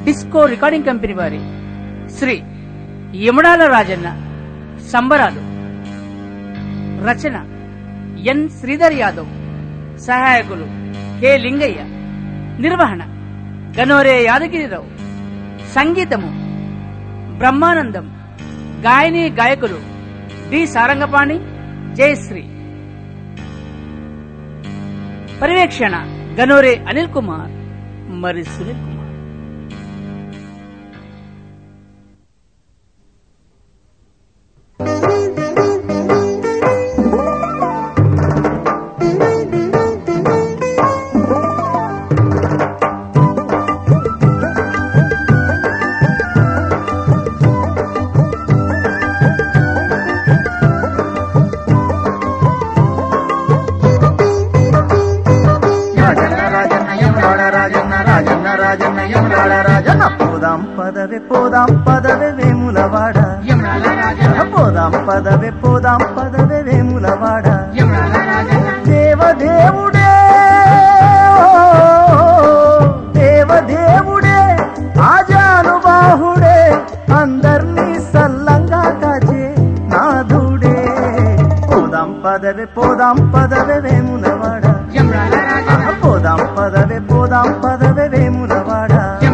disco recording company వారి శ్రీ యముడాల రాజన్న సంబరాలు రచన ఎన్ శ్రీధర్ యాదవ్ సహాయకులు కె లింగయ్య నిర్వహణ గనోరే యాదగిరిరావు సంగీతము బ్రహ్మానందం గాయని గాయకులు డి సారంగపాణి జయశ్రీ పర్యవేక్షణ గనోరే అనిల్ కుమార్ మరి సునీల్ కుమార్ రాజన్న రాజన్న యమలాడ రాజన్న రాజన్న రాజన్న యమలాడ రాజన్న పోదాం పదవే పోదాం పదవే వేములవాడ పోదాం పదవే పోదాం పదవే వేములవాడ దేవదేవుడే ఓ, దేవదేవుడే ఆజానుబాహుడే అందర్నీ సల్లంగా కాచే నాథుడే పోదాం పదవే పోదాం పదవే వేములవాడ పోదాం పదవే పోదాం పదవే వేములవాడ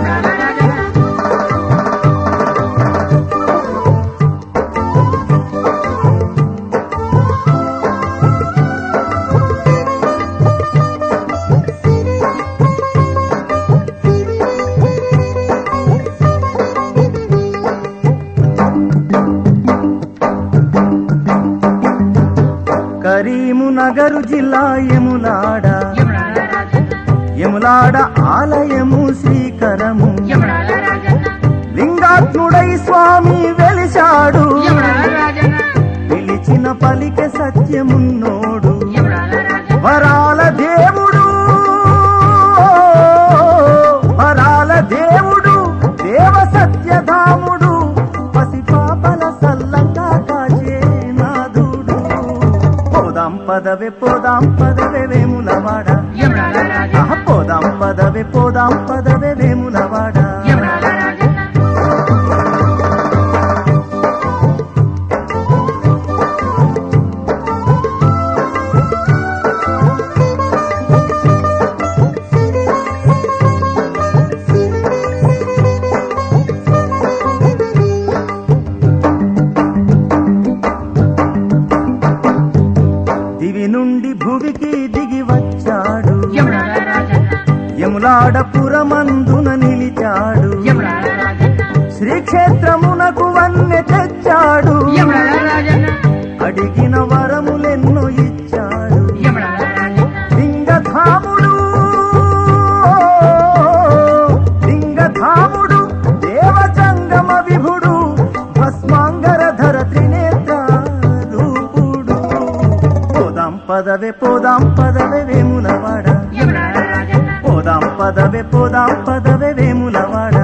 కరీమునగరు జిల్లా ఎములాడ ఎములాడ ఆలయము శ్రీకరము లింగాత్ముడై స్వామి వెలిశాడు పిలిచిన పలికె సత్యమున్నోడు వరాల దేవుడు వరాల దేవుడు దేవ సత్యధాముడు పసిపాపల సల్లంగా కాచే నాదుడు పోదాం పదవే పోదాం పదవే వేములవాడ ఆహ, పోదాం పదవే పోదాం పదవే వేములవాడ దివి నుండి భువికి దిగి వచ్చాడు యములాడ పురమందున నిలిచాడు శ్రీక్షేత్రమునకు వన్నె తెచ్చాడు అడిగిన వరములెన్నో ఇచ్చాడు లింగధాముడు లింగధాముడు దేవజంగమ విభుడు భస్మాంగరధర త్రినేత్ర రూపుడు పోదాం పదవే పోదాం పదవే వేములవాడ పోదాం పదవే పోదాం పదవే వేములవాడ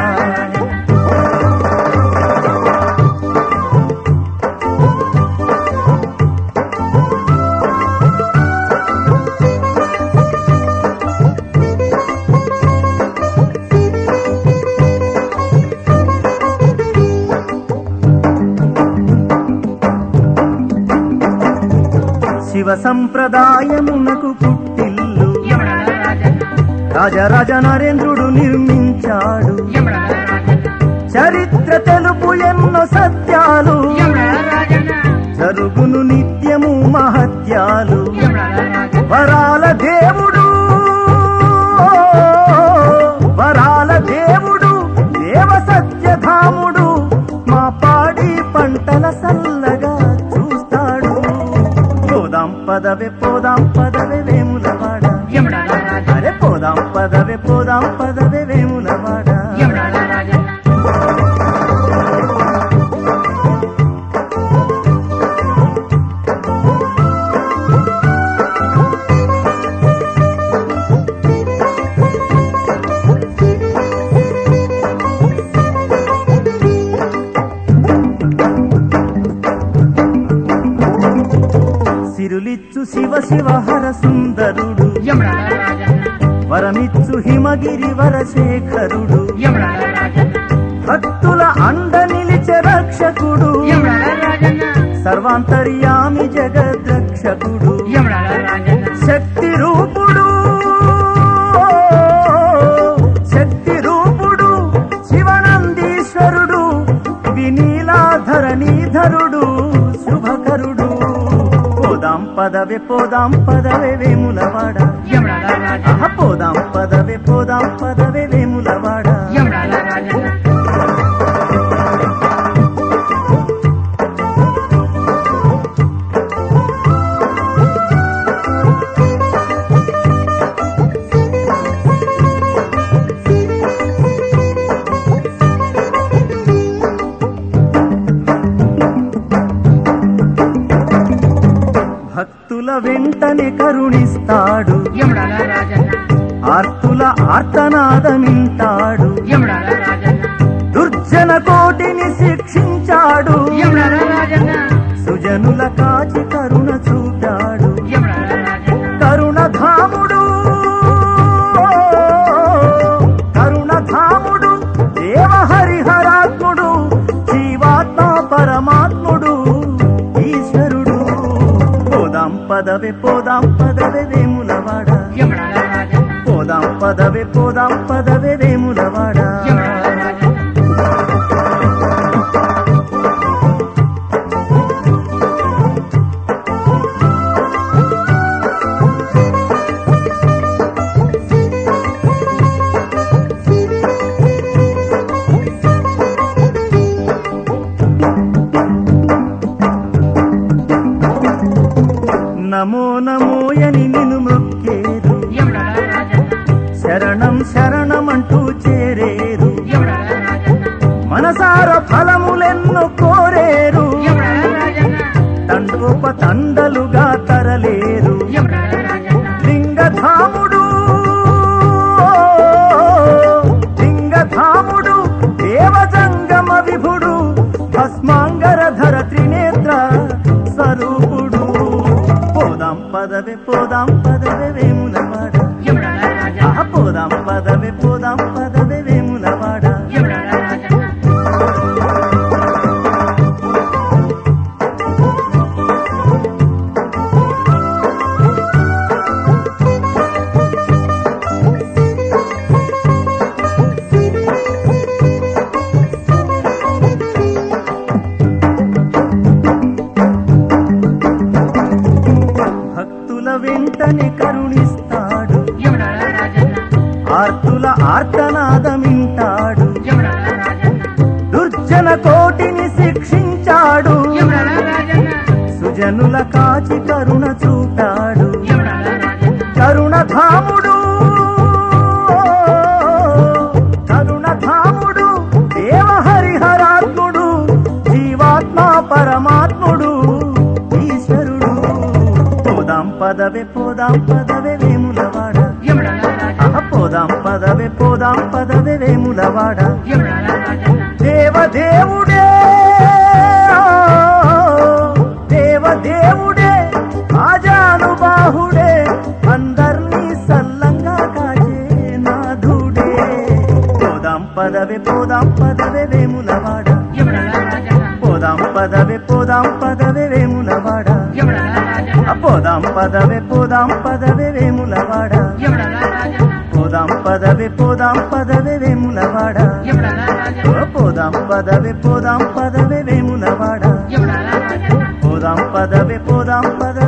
శివ సంప్రదాయమునకు పుట్టిల్లు రాజరాజ నరేంద్రుడు నిర్మించాడు చరిత్ర తెలుపు ఎన్నో సత్యాలు జరుగును నిత్యము మహత్యాలు వరాల దేవుడు వరాల దేవుడు దేవ సత్యధాముడు మా పాడి పంటల సల్లగా చూస్తాడు పోదాం పదవే పోదాం పదవే వేములవాడ అరే పోదాం పదవే పోదాం పదవే వేములవాడ సిరులిచ్చు శివ శివ హర సుందరుడు వరమిచ్చు హిమగిరి వరశేఖరుడు యమరాజ సర్వాంతర్యామి జగద్రక్షకుడు యమరాల రాజన్న శక్తి రూపుడు శక్తి రూపుడు శివనందీశ్వరుడు వినీలాధరణీధరుడు శుభకరుడు పోదాం పదవే పోదాం పదవే వేములవాడ యమరాల రాజన్న ఆహ, పోదాం పదవే పోదాం పదవే వేములవాడ యమరాల రాజన్న భక్తుల వెంటనే కరుణిస్తాడు యమరాల రాజన్న ఆర్తుల ఆర్తనాదమింటాడు యమరాల రాజన్న దుర్జన కోటిని శిక్షించాడు యమరాల రాజన్న సుజనుల కాచి కరుణ చూపాడు యమరాల రాజన్న కరుణధాముడు కరుణధాముడు దేవహరిహరాత్ముడు జీవాత్మ పరమాత్ముడు ఈశ్వరుడు పోదాం పదవే పోదాం పదవే వేములవాడ యమరాల రాజన్న పోదాం పదవే పోదాం పదవే వేములవాడ యమరాల రాజన్న నమో నమోయని నిన్ను మొక్కేరు యమరాల రాజన్న శరణం శరణమంటూ చేరేరు యమరాల రాజన్న మనసార ఫలములెన్నో కోరేరు యమరాల రాజన్న తండోప తండలుగా తరలేరు యమరాల రాజన్న లింగధాముడు లింగధాముడు దేవజంగమ విభుడు భస్మాంగరధర త్రినేత్ర స్వరూపుడు పోదాం పదవే పోదాం పదవే వేములవాడ యమరాల రాజన్న ఆహ, పోదాం పదవే పోదాం పదవే వేములవాడ యమరాల రాజన్న భక్తుల వెంటనే కరుణిస్తాడు యమరాల రాజన్న ఆర్తుల ఆర్తనాదమింటాడు యమరాల రాజన్న దుర్జన కోటిని శిక్షించాడు యమరాల రాజన్న సుజనుల కాచి కరుణ చూపాడు యమరాల రాజన్న కరుణధాముడు కరుణధాముడు దేవహరిహరాత్ముడు జీవాత్మ పరమాత్ముడు ఈశ్వరుడు పోదాం పదవే పోదాం పదవే వేములవాడ యమరాల రాజన్న ఆహ, పోదాం పదవే పోదాం పదవే వేములవాడ యమరాల రాజన్న దేవదేవుడే దేవదేవుడే ఆజానుబాహుడే అందర్నీ సల్లంగా కాచే నాథుడే పోదాం పదవే పోదాం పదవే వేములవాడ యమరాల రాజన్న పోదాం పదవే పోదాం పదవే వేములవాడ యమరాల రాజన్న పోదాం పదవే పోదాం పదవే వేములవాడ యమరాల రాజన్న పోదాం పదవే పోదాం పదవే వేములవాడ యమరాల రాజన్న పోదాం పదవే పోదాం పదవే వేములవాడ యమరాల రాజన్న పోదాం పదవే పోదాం పదవే